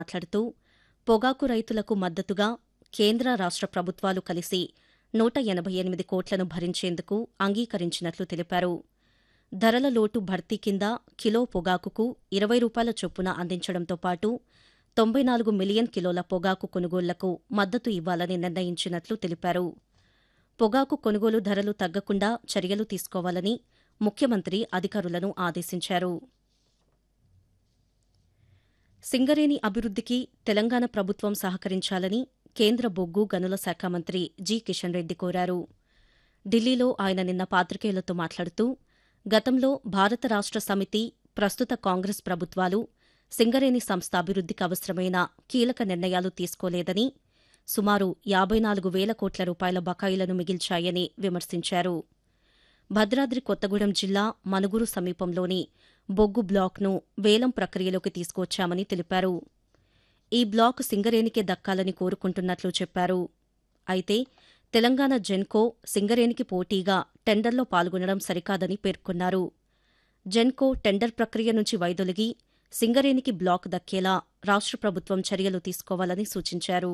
మాట్లాడుతూ పొగాకు రైతులకు మద్దతుగా కేంద్ర రాష్ట ప్రభుత్వాలు కలిసి నూట ఎనబై ఎనిమిది కోట్లను భరించేందుకు అంగీకరించినట్లు తెలిపారు ధరల లోటు భర్తీ కింద కిలో పొగాకుకు ఇరవై రూపాయల చొప్పున అందించడంతో పాటు తొంభై నాలుగు మిలియన్ కిలోల పొగాకు కొనుగోళ్లకు మద్దతు ఇవ్వాలని నిర్ణయించినట్లు తెలిపారు పొగాకు కొనుగోలు ధరలు తగ్గకుండా చర్యలు తీసుకోవాలని ముఖ్యమంత్రి అధికారులను ఆదేశించారు సింగరేణి అభివృద్దికి తెలంగాణ ప్రభుత్వం సహకరించాలని కేంద్ర బొగ్గు గనుల శాఖ మంత్రి జి కిషన్ రెడ్డి కోరారు ఢిల్లీలో ఆయన నిన్న పాత్రికేయులతో మాట్లాడుతూ గతంలో భారత రాష్ట సమితి ప్రస్తుత కాంగ్రెస్ ప్రభుత్వాలు సింగరేణి సంస్థ అభివృద్దికి అవసరమైన కీలక నిర్ణయాలు తీసుకోలేదని సుమారు యాబై నాలుగు వేల కోట్ల రూపాయల బకాయిలను మిగిల్చాయని విమర్శించారు భద్రాద్రి కొత్తగూడెం జిల్లా మనుగురు సమీపంలోని బొగ్గు బ్లాక్ను వేలం ప్రక్రియలోకి తీసుకొచ్చామని తెలిపారు ఈ బ్లాక్ సింగరేణికే దక్కాలని కోరుకుంటున్నట్లు చెప్పారు అయితే తెలంగాణ జెన్కో సింగరేణికి పోటీగా టెండర్లో పాల్గొనడం సరికాదని పేర్కొన్నారు జెన్కో టెండర్ ప్రక్రియ నుంచి వైదొలిగి సింగరేణికి బ్లాక్ దక్కేలా రాష్ట ప్రభుత్వం చర్యలు తీసుకోవాలని సూచించారు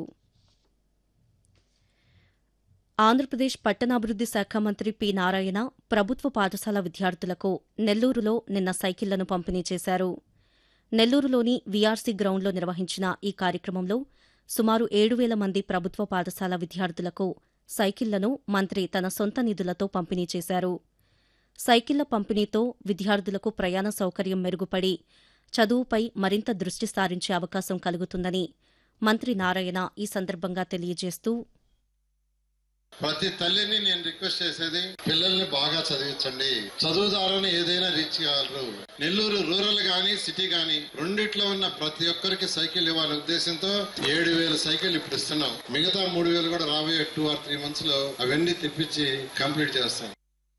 ఆంధ్రప్రదేశ్ పట్టణాభివృద్ది శాఖ మంత్రి పి నారాయణ ప్రభుత్వ పాఠశాల విద్యార్థులకు నెల్లూరులో నిన్న సైకిళ్లను పంపిణీ చేశారు నెల్లూరులోని వీఆర్సీ గ్రౌండ్లో నిర్వహించిన ఈ కార్యక్రమంలో సుమారు ఏడు వేల మంది ప్రభుత్వ పాఠశాల విద్యార్థులకు సైకిళ్లను మంత్రి తన సొంత నిధులతో పంపిణీ చేశారు సైకిళ్ల పంపిణీతో విద్యార్థులకు ప్రయాణ సౌకర్యం మెరుగుపడి చదువుపై మరింత దృష్టి సారించే అవకాశం కలుగుతుందని మంత్రి నారాయణ ఈ సందర్భంగా తెలియజేస్తూ ప్రతి తల్లిని నేను రిక్వెస్ట్ చేసేది పిల్లల్ని బాగా చదివించండి చదువు ద్వారానే ఏదైనా రీచ్ కాగలరు నెల్లూరు రూరల్ గాని సిటీ గాని రెండిట్లో ఉన్న ప్రతి ఒక్కరికి సైకిల్ ఇవ్వాలనే ఉద్దేశంతో ఏడు వేల సైకిల్ ఇప్పుడు ఇస్తున్నాం మిగతా మూడు వేలు కూడా రాబోయే టూ ఆర్ త్రీ మంత్స్ లో అవన్నీ తెప్పించి కంప్లీట్ చేస్తాం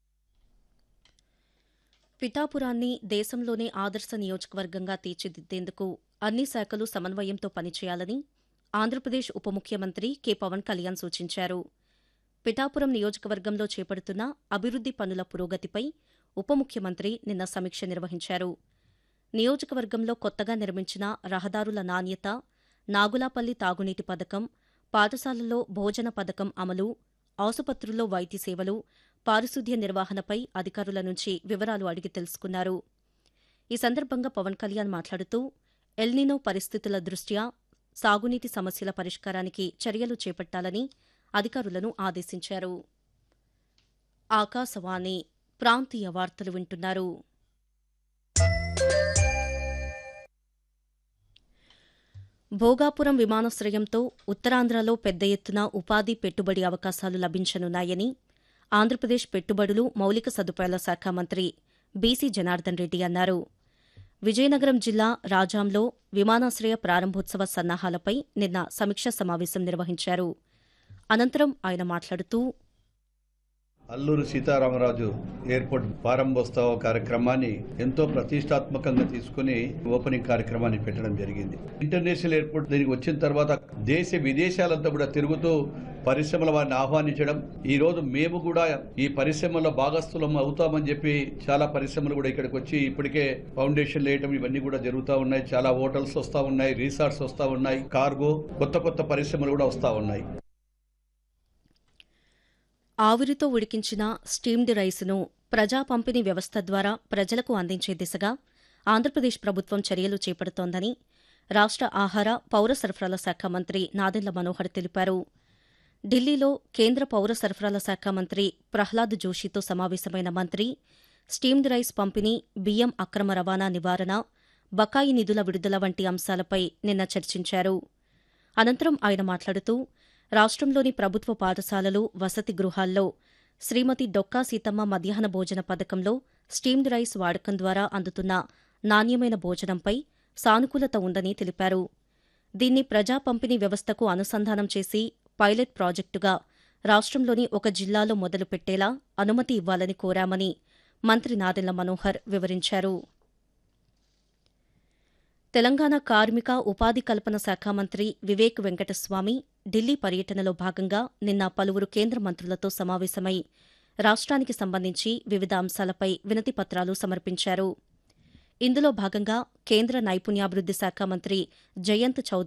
పిఠాపురాన్ని దేశంలోనే ఆదర్శ నియోజకవర్గంగా తీర్చిదిద్దేందుకు అన్ని శాఖలు సమన్వయంతో పనిచేయాలని ఆంధ్రప్రదేశ్ ఉప ముఖ్యమంత్రి కె పవన్ కళ్యాణ్ సూచించారు పిఠాపురం నియోజకవర్గంలో చేపడుతున్న అభివృద్ది పనుల పురోగతిపై ఉప ముఖ్యమంత్రి నిన్న సమీక్ష నిర్వహించారు నియోజకవర్గంలో కొత్తగా నిర్మించిన రహదారుల నాణ్యత నాగులాపల్లి తాగునీటి పథకం పాఠశాలల్లో భోజన పథకం అమలు ఆసుపత్రుల్లో వైద్య సేవలు పారిశుద్ధ్య నిర్వహణపై అధికారుల నుంచి వివరాలు అడిగి తెలుసుకున్నారు ఈ సందర్భంగా పవన్ కళ్యాణ్ మాట్లాడుతూ ఎల్నినో పరిస్థితుల దృష్ట్యా సాగునీటి సమస్యల పరిష్కారానికి చర్యలు చేపట్టాలని అధికారులను ఆదేశించారు ఆకాశవాణి ప్రాంతీయ వార్తలు వింటున్నారు భోగాపురం విమానాశ్రయంతో ఉత్తరాంధ్రలో పెద్ద ఎత్తున ఉపాధి పెట్టుబడి అవకాశాలు లభించనున్నాయని ఆంధ్రప్రదేశ్ పెట్టుబడులు మౌలిక సదుపాయాల శాఖ మంత్రి బీసీ జనార్దన్ రెడ్డి అన్నారు విజయనగరం జిల్లా రాజాంలో విమానాశ్రయ ప్రారంభోత్సవ సన్నాహాలపై నిన్న సమీక్షా సమావేశం నిర్వహించారు అనంతరం ఆయన మాట్లాడుతూ అల్లూరు సీతారామరాజు ఎయిర్పోర్ట్ ప్రారంభోత్సవ కార్యక్రమాన్ని ఎంతో ప్రతిష్టాత్మకంగా తీసుకుని ఓపెనింగ్ కార్యక్రమాన్ని పెట్టడం జరిగింది ఇంటర్నేషనల్ ఎయిర్పోర్ట్ దీనికి వచ్చిన తర్వాత దేశ విదేశాలంతా కూడా తిరుగుతూ పరిశ్రమల వారిని ఆహ్వానించడం ఈ రోజు మేము కూడా ఈ పరిశ్రమలో భాగస్థులం అవుతామని చెప్పి చాలా పరిశ్రమలు కూడా ఇక్కడికి వచ్చి ఇప్పటికే ఫౌండేషన్ వేయటం ఇవన్నీ కూడా జరుగుతూ ఉన్నాయి చాలా హోటల్స్ వస్తూ ఉన్నాయి రిసార్ట్స్ వస్తూ ఉన్నాయి కార్గో కొత్త కొత్త పరిశ్రమలు కూడా వస్తూ ఉన్నాయి ఆవిరితో ఉడికించిన స్టీమ్డ్ రైసును ప్రజా పంపిణీ వ్యవస్థ ద్వారా ప్రజలకు అందించే దిశగా ఆంధ్రప్రదేశ్ ప్రభుత్వం చర్యలు చేపడుతోందని రాష్ట ఆహార పౌర సరఫరాల శాఖ మంత్రి నాదెండ్ల మనోహర్ తెలిపారు ఢిల్లీలో కేంద్ర పౌర సరఫరాల శాఖ మంత్రి ప్రహ్లాద్ జోషితో సమావేశమైన మంత్రి స్టీమ్డ్ రైస్ పంపిణీ బియ్యం అక్రమ రవాణా నివారణ బకాయి నిధుల విడుదల వంటి అంశాలపై నిన్న చర్చించారు అనంతరం ఆయన మాట్లాడుతూ రాష్ట్రంలోని ప్రభుత్వ పాఠశాలలు వసతి గృహాల్లో శ్రీమతి డొక్కా సీతమ్మ మధ్యాహ్న భోజన పథకంలో స్టీమ్డ్ రైస్ వాడకం ద్వారా అందుతున్న నాణ్యమైన భోజనంపై సానుకూలత ఉందని తెలిపారు దీన్ని ప్రజా పంపిణీ వ్యవస్థకు అనుసంధానం చేసి పైలట్ ప్రాజెక్టుగా రాష్ట్రంలోని ఒక జిల్లాలో మొదలుపెట్టేలా అనుమతి ఇవ్వాలని కోరామని మంత్రి నాదెళ్ల మనోహర్ వివరించారు తెలంగాణ కార్మిక ఉపాధి కల్పన శాఖ మంత్రి వివేక్ వెంకటస్వామి ఢిల్లీ పర్యటనలో భాగంగా నిన్న పలువురు కేంద్ర మంత్రులతో సమావేశమై రాష్ట్రానికి సంబంధించి వివిధ అంశాలపై వినతి పత్రాలు సమర్పించారు ఇందులో భాగంగా కేంద్ర నైపుణ్యాభివృద్ది శాఖ మంత్రి జయంత్ చౌదరి